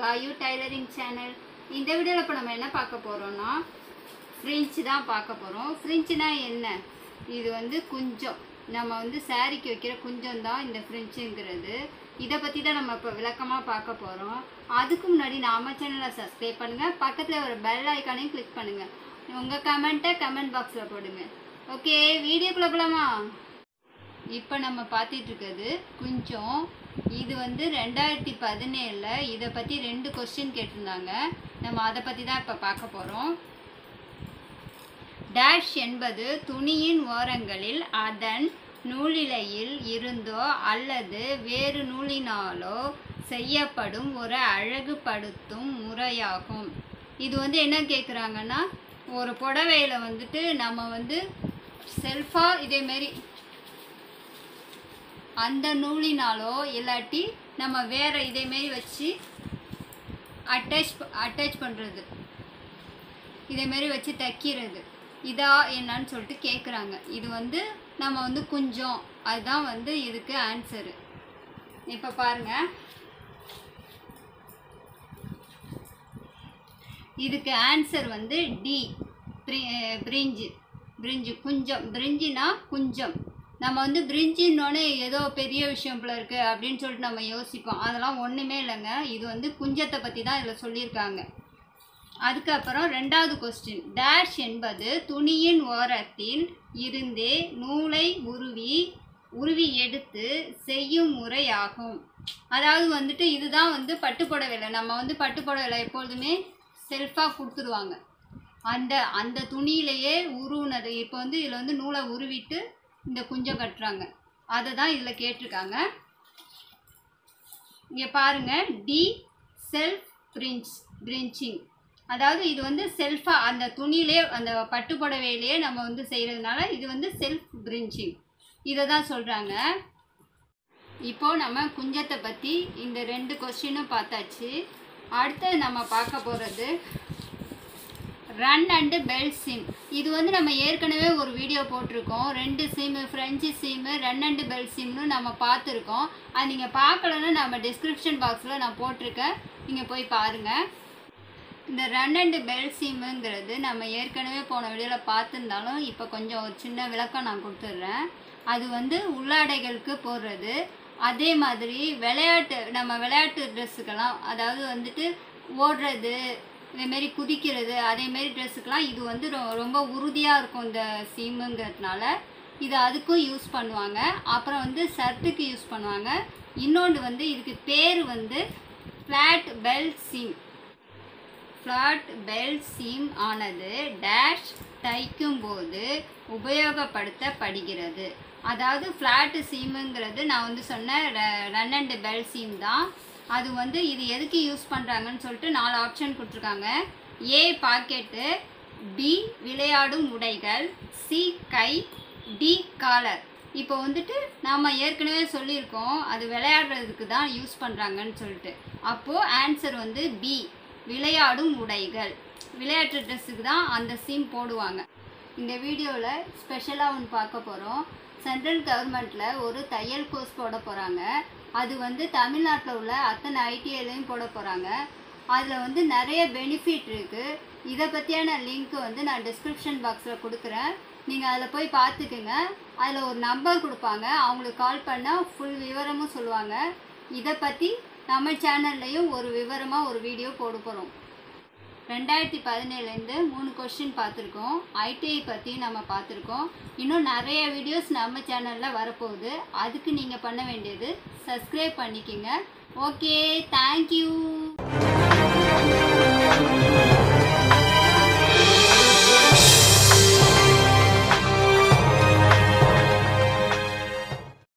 காயு tailoring channel இந்த வீடியோவில் இப்போ நம்ம என்ன பார்க்க போகிறோம்னா ஃப்ரிஞ்ச் தான் பார்க்க போகிறோம் ஃப்ரிஞ்சுனா என்ன இது வந்து குஞ்சம் நம்ம வந்து சாரிக்கு வைக்கிற குஞ்சம் தான் இந்த ஃப்ரிஞ்சுங்கிறது இதை பற்றி தான் நம்ம இப்போ விளக்கமாக பார்க்க போகிறோம் அதுக்கு முன்னாடி நம்ம சேனலை சப்ஸ்கிரைப் பண்ணுங்கள் பக்கத்தில் ஒரு பெல் ஐக்கானையும் கிளிக் பண்ணுங்கள் உங்கள் கமெண்ட்டை கமெண்ட் பாக்ஸில் போடுங்க ஓகே வீடியோக்குள்ளே போகலாமா இப்போ நம்ம பார்த்துட்டு இருக்கிறது குஞ்சம் இது வந்து ரெண்டாயிரத்தி பதினேழில் இதை பற்றி ரெண்டு கொஸ்டின் கேட்டிருந்தாங்க நம்ம அதை பற்றி தான் இப்போ பார்க்க போகிறோம் டேஷ் என்பது துணியின் ஓரங்களில் அதன் நூலிழையில் இருந்தோ அல்லது வேறு நூலினாலோ செய்யப்படும் ஒரு அழகுபடுத்தும் முறையாகும் இது வந்து என்ன கேட்குறாங்கன்னா ஒரு புடவையில் வந்துட்டு நம்ம வந்து செல்ஃபாக இதேமாரி அந்த நூலினாலோ இல்லாட்டி நம்ம வேற இதேமாரி வச்சு அட்டாச் அட்டாச் பண்ணுறது இதேமாரி வச்சு தைக்கிறது இதா என்னன்னு சொல்லிட்டு கேட்குறாங்க இது வந்து நம்ம வந்து குஞ்சம் அதுதான் வந்து இதுக்கு ஆன்சரு இப்போ பாருங்க இதுக்கு ஆன்சர் வந்து டி பிரிஞ்சு பிரிஞ்சு குஞ்சம் பிரிஞ்சினா குஞ்சம் நம்ம வந்து பிரிஞ்சின்னொன்னே ஏதோ பெரிய விஷயம் போல இருக்கு அப்படின்னு சொல்லிட்டு நம்ம யோசிப்போம் அதெல்லாம் ஒன்றுமே இல்லைங்க இது வந்து குஞ்சத்தை பற்றி தான் இதில் சொல்லியிருக்காங்க அதுக்கப்புறம் ரெண்டாவது கொஸ்டின் டேஷ் என்பது துணியின் ஓரத்தில் இருந்தே நூலை உருவி உருவி எடுத்து செய்யும் முறையாகும் அதாவது வந்துட்டு இதுதான் வந்து பட்டுப்புடவையில் நம்ம வந்து பட்டுப்புடவையில் எப்பொழுதுமே செல்ஃபாக கொடுத்துருவாங்க அந்த அந்த துணியிலேயே உருவுனது இப்போ வந்து இதில் வந்து நூலை உருவிட்டு இந்த குஞ்சம் கட்டுறாங்க அதை தான் இதில் கேட்டிருக்காங்க இங்கே பாருங்க டி செல்ஃப் பிரிஞ்ச் பிரிஞ்சிங் அதாவது இது வந்து செல்ஃபாக அந்த துணியிலே அந்த பட்டு புடவையிலேயே நம்ம வந்து செய்கிறதுனால இது வந்து செல்ஃப் பிரிஞ்சிங் இதை தான் சொல்கிறாங்க இப்போ நம்ம குஞ்சத்தை பற்றி இந்த ரெண்டு கொஸ்டினும் பார்த்தாச்சு அடுத்தது நம்ம பார்க்க போகிறது ரன் அண்டு பெல் சிம் இது வந்து நம்ம ஏற்கனவே ஒரு வீடியோ போட்டிருக்கோம் ரெண்டு seam French seam run and fell சிம்னு நம்ம பார்த்துருக்கோம் அது நீங்கள் பார்க்கலன்னா நம்ம டிஸ்கிரிப்ஷன் பாக்ஸில் நான் போட்டிருக்கேன் நீங்கள் போய் பாருங்கள் இந்த ரன் அண்டு பெல் சிம்முங்கிறது நம்ம ஏற்கனவே போன வீடியோவில் பார்த்துருந்தாலும் இப்போ கொஞ்சம் ஒரு சின்ன விளக்கம் நான் கொடுத்துட்றேன் அது வந்து உள்ளாடைகளுக்கு போடுறது அதே மாதிரி விளையாட்டு நம்ம விளையாட்டு ட்ரெஸ்ஸுக்கெல்லாம் அதாவது வந்துட்டு ஓடுறது இதேமாரி குதிக்கிறது அதேமாரி ட்ரெஸ்ஸுக்கெலாம் இது வந்து ரொ ரொம்ப உறுதியாக இருக்கும் இந்த சீமுங்கிறதுனால இது அதுக்கும் யூஸ் பண்ணுவாங்க அப்புறம் வந்து ஷர்ட்டுக்கு யூஸ் பண்ணுவாங்க இன்னொன்று வந்து இதுக்கு பேர் வந்து flat fell seam flat fell seam ஆனது டேஷ் தைக்கும்போது உபயோகப்படுத்தப்படுகிறது அதாவது ஃப்ளாட்டு சீமுங்கிறது நான் வந்து சொன்ன ரன் அண்ட் பெல் சீம் தான் அது வந்து இது எதுக்கு யூஸ் பண்ணுறாங்கன்னு சொல்லிட்டு நாலு ஆப்ஷன் கொடுத்துருக்காங்க ஏ பாக்கெட்டு பி விளையாடும் உடைகள் சி கை டி காலர் இப்போ வந்துட்டு நாம் ஏற்கனவே சொல்லியிருக்கோம் அது விளையாடுறதுக்கு தான் யூஸ் பண்ணுறாங்கன்னு சொல்லிட்டு அப்போது ஆன்சர் வந்து பி விளையாடும் உடைகள் விளையாட்டு ட்ரெஸ்ஸுக்கு தான் அந்த சீம் போடுவாங்க இந்த வீடியோவில் ஸ்பெஷலாக ஒன்று பார்க்க போகிறோம் சென்ட்ரல் கவர்மெண்ட்டில் ஒரு தையல் கோர்ஸ் போட போகிறாங்க அது வந்து தமிழ்நாட்டில் உள்ள அத்தனை ஐடிஐலையும் போட போகிறாங்க அதில் வந்து நிறைய பெனிஃபிட் இருக்குது இதை பற்றியான லிங்க் வந்து நான் டிஸ்கிரிப்ஷன் பாக்ஸில் கொடுக்குறேன் நீங்கள் அதில் போய் பார்த்துக்குங்க அதில் ஒரு நம்பர் கொடுப்பாங்க அவங்களுக்கு கால் பண்ணால் ஃபுல் விவரமும் சொல்லுவாங்க இதை பற்றி நம்ம சேனல்லையும் ஒரு விவரமாக ஒரு வீடியோ போட போகிறோம் ரெண்டாயிரத்தி பதினேழுலேருந்து மூணு கொஸ்டின் பார்த்துருக்கோம் ஐடிஐ பற்றி நம்ம பார்த்துருக்கோம் இன்னும் நிறைய வீடியோஸ் நம்ம சேனலில் வரப்போகுது அதுக்கு நீங்கள் பண்ண வேண்டியது சப்ஸ்கிரைப் பண்ணிக்கோங்க ஓகே தேங்க்யூ